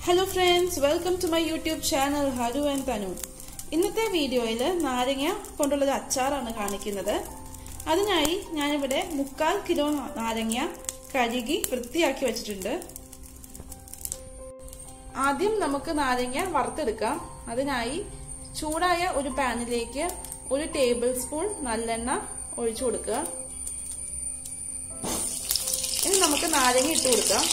hello friends welcome to my YouTube channel Haru and Thanu ഇന്നത്തെ വീഡിയോയിൽ നാരങ്ങ കൊണ്ടുള്ളൊരു അച്ചാറാണ് കാണിക്കുന്നത് അതിനായി ഞാനിവിടെ മുക്കാൽ കിലോ നാരങ്ങ കഴുകി വൃത്തിയാക്കി വെച്ചിട്ടുണ്ട് ആദ്യം നമുക്ക് നാരങ്ങ വറുത്തെടുക്കാം അതിനായി ചൂടായ ഒരു പാനിലേക്ക് ഒരു ടേബിൾ സ്പൂൺ നല്ലെണ്ണ ഒഴിച്ചു കൊടുക്കുക ഇനി നമുക്ക് നാരങ്ങ ഇട്ട് കൊടുക്കാം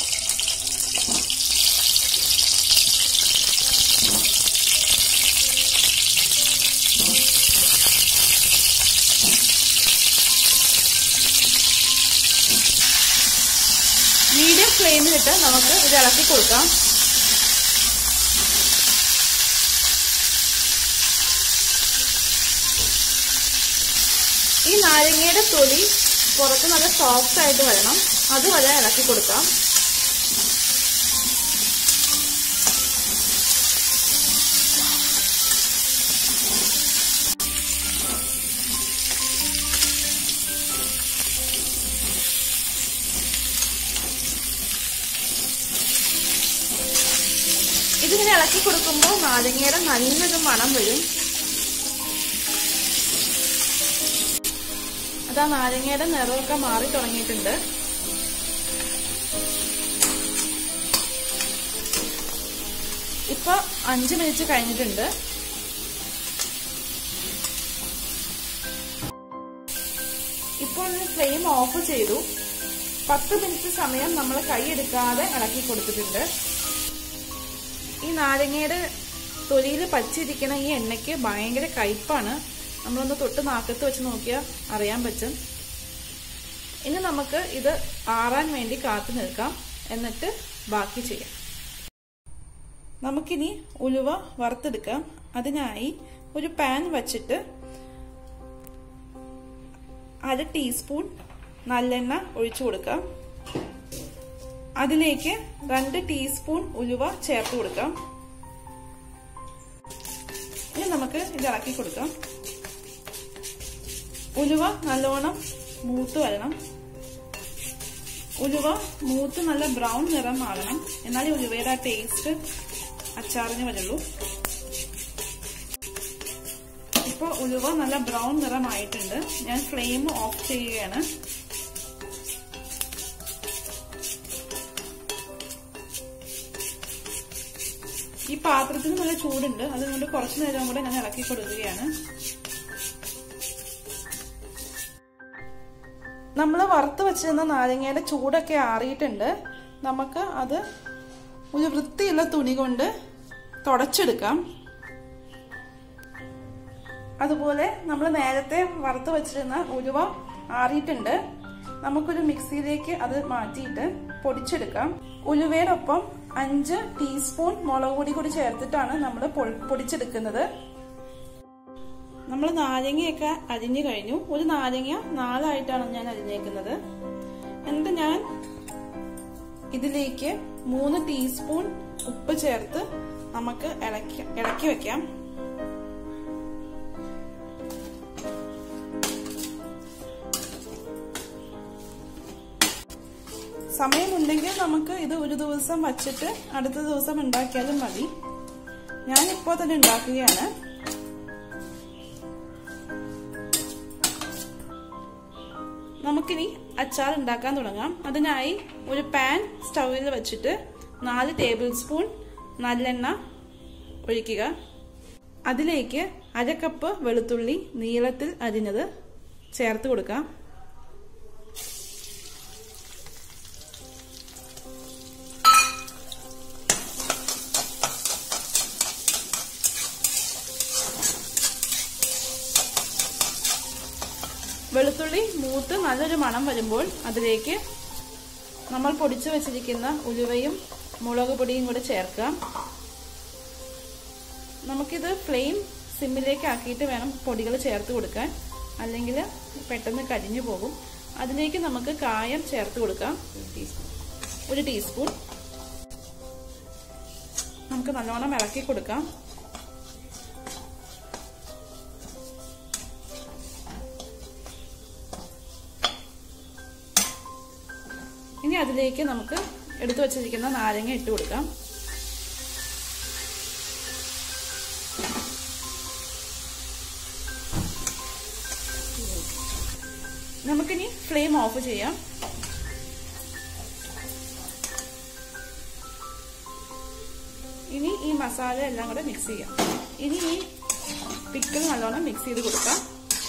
മീഡിയം ഫ്ലെയിമിലിട്ട് നമുക്ക് ഇത് ഇളക്കി കൊടുക്കാം ഈ നാരങ്ങയുടെ തൊലി പുറത്ത് നല്ല സോഫ്റ്റ് ആയിട്ട് വരണം അതുവരെ ഇളക്കി കൊടുക്കാം ഇതിങ്ങനെ ഇളക്കി കൊടുക്കുമ്പോൾ നാരങ്ങയുടെ നല്ലൊരു മണം വരും അതാ നാരങ്ങയുടെ നിറമൊക്കെ മാറി തുടങ്ങിയിട്ടുണ്ട് ഇപ്പൊ അഞ്ചു മിനിറ്റ് കഴിഞ്ഞിട്ടുണ്ട് ഇപ്പോൾ ഫ്ലെയിം ഓഫ് ചെയ്തു പത്ത് മിനിറ്റ് സമയം നമ്മൾ കൈ എടുക്കാതെ ഇളക്കി കൊടുത്തിട്ടുണ്ട് ഈ നാരങ്ങയുടെ തൊലിയിൽ പച്ചിരിക്കുന്ന ഈ എണ്ണയ്ക്ക് ഭയങ്കര കയ്പാണ് നമ്മളൊന്ന് തൊട്ട് നാക്കത്ത് വെച്ച് നോക്കിയാൽ അറിയാൻ പറ്റും ഇനി നമുക്ക് ഇത് ആറാൻ വേണ്ടി കാത്തു നിൽക്കാം എന്നിട്ട് ബാക്കി ചെയ്യാം നമുക്കിനി ഉലുവ വറുത്തെടുക്കാം അതിനായി ഒരു പാൻ വച്ചിട്ട് അര ടീസ്പൂൺ നല്ലെണ്ണ ഒഴിച്ചു കൊടുക്കാം അതിലേക്ക് രണ്ട് ടീസ്പൂൺ ഉലുവ ചേർത്ത് കൊടുക്കാം ഇനി നമുക്ക് ഇത് ഇളക്കി കൊടുക്കാം ഉലുവ നല്ലോണം മൂത്ത് വരണം ഉലുവ മൂത്ത് നല്ല ബ്രൗൺ നിറം ആകണം എന്നാലേ ഉലുവയുടെ ആ ടേസ്റ്റ് അച്ചാറിന് വരുള്ളൂ ഇപ്പൊ ഉലുവ നല്ല ബ്രൗൺ നിറമായിട്ടുണ്ട് ഞാൻ ഫ്ലെയിം ഓഫ് ചെയ്യുകയാണ് ഈ പാത്രത്തിന് നല്ല ചൂടുണ്ട് അതുകൊണ്ട് കുറച്ചു നേരം കൂടെ ഞാൻ ഇളക്കി കൊടുക്കുകയാണ് നമ്മൾ വറുത്ത് വെച്ചിരുന്ന നാരങ്ങയുടെ ചൂടൊക്കെ ആറിയിട്ടുണ്ട് നമുക്ക് അത് ഒരു വൃത്തിയുള്ള തുണി കൊണ്ട് തുടച്ചെടുക്കാം അതുപോലെ നമ്മൾ നേരത്തെ വറുത്ത് വെച്ചിരുന്ന ഉലുവ ആറിയിട്ടുണ്ട് നമുക്കൊരു മിക്സിയിലേക്ക് അത് മാറ്റിയിട്ട് പൊടിച്ചെടുക്കാം ഉലുവയുടെ ഒപ്പം അഞ്ച് ടീസ്പൂൺ മുളക് പൊടി കൂടി ചേർത്തിട്ടാണ് നമ്മൾ പൊടിച്ചെടുക്കുന്നത് നമ്മൾ നാരങ്ങയൊക്കെ അരിഞ്ഞു കഴിഞ്ഞു ഒരു നാരങ്ങ നാലായിട്ടാണ് ഞാൻ അരിഞ്ഞേക്കുന്നത് എന്നിട്ട് ഞാൻ ഇതിലേക്ക് മൂന്ന് ടീസ്പൂൺ ഉപ്പ് ചേർത്ത് നമുക്ക് ഇളക്കി ഇളക്കി വെക്കാം സമയമുണ്ടെങ്കിൽ നമുക്ക് ഇത് ഒരു ദിവസം വച്ചിട്ട് അടുത്ത ദിവസം ഉണ്ടാക്കിയാലും മതി ഞാൻ ഇപ്പോൾ തന്നെ ഉണ്ടാക്കുകയാണ് നമുക്കിനി അച്ചാർ ഉണ്ടാക്കാൻ തുടങ്ങാം അതിനായി ഒരു പാൻ സ്റ്റൗവിൽ വെച്ചിട്ട് നാല് ടേബിൾ സ്പൂൺ നല്ലെണ്ണ ഒഴിക്കുക അതിലേക്ക് അര കപ്പ് വെളുത്തുള്ളി നീളത്തിൽ അരിഞ്ഞത് ചേർത്ത് കൊടുക്കാം വെളുത്തുള്ളി മൂത്ത് നല്ലൊരു മണം വരുമ്പോൾ അതിലേക്ക് നമ്മൾ പൊടിച്ചു വെച്ചിരിക്കുന്ന ഉലുവയും മുളക് പൊടിയും കൂടെ ചേർക്കാം നമുക്കിത് ഫ്ലെയിം സിമ്മിലേക്ക് ആക്കിയിട്ട് വേണം പൊടികൾ ചേർത്ത് കൊടുക്കാൻ അല്ലെങ്കിൽ പെട്ടെന്ന് കരിഞ്ഞു പോകും അതിലേക്ക് നമുക്ക് കായം ചേർത്ത് കൊടുക്കാം ഒരു ടീസ്പൂൺ നമുക്ക് നല്ലോണം ഇളക്കി കൊടുക്കാം ഇനി അതിലേക്ക് നമുക്ക് എടുത്തു വച്ചിരിക്കുന്ന നാരങ്ങ ഇട്ട് കൊടുക്കാം നമുക്കിനി ഫ്ലെയിം ഓഫ് ചെയ്യാം ഇനി ഈ മസാല എല്ലാം കൂടെ മിക്സ് ചെയ്യാം ഇനി ഈ പിക്കിൾ നല്ലോണം മിക്സ് ചെയ്ത് കൊടുക്കാം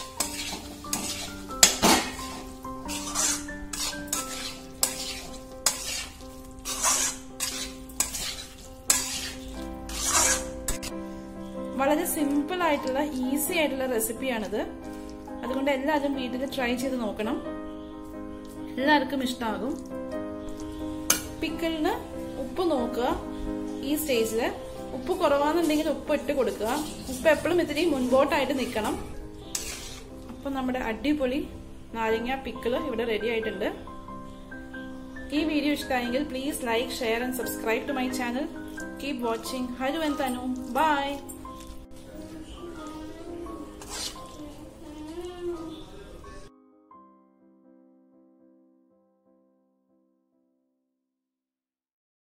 വളരെ സിമ്പിൾ ആയിട്ടുള്ള ഈസി ആയിട്ടുള്ള റെസിപ്പിയാണിത് അതുകൊണ്ട് എല്ലാവരും വീട്ടിൽ ട്രൈ ചെയ്ത് നോക്കണം എല്ലാവർക്കും ഇഷ്ടമാകും പിക്കിളിന് ഉപ്പ് നോക്കുക ഈ സ്റ്റേജില് ഉപ്പ് കുറവാന്നുണ്ടെങ്കിൽ ഉപ്പ് ഇട്ട് കൊടുക്കുക ഉപ്പ് എപ്പോഴും ഇത്തിരി മുൻപോട്ടായിട്ട് നിൽക്കണം അപ്പൊ നമ്മുടെ അടിപൊളി നാരങ്ങ പിക്കിള് ഇവിടെ റെഡി ആയിട്ടുണ്ട് ഈ വീഡിയോ ഇഷ്ടമായെങ്കിൽ please like share and subscribe to my channel keep watching hello and Thanu by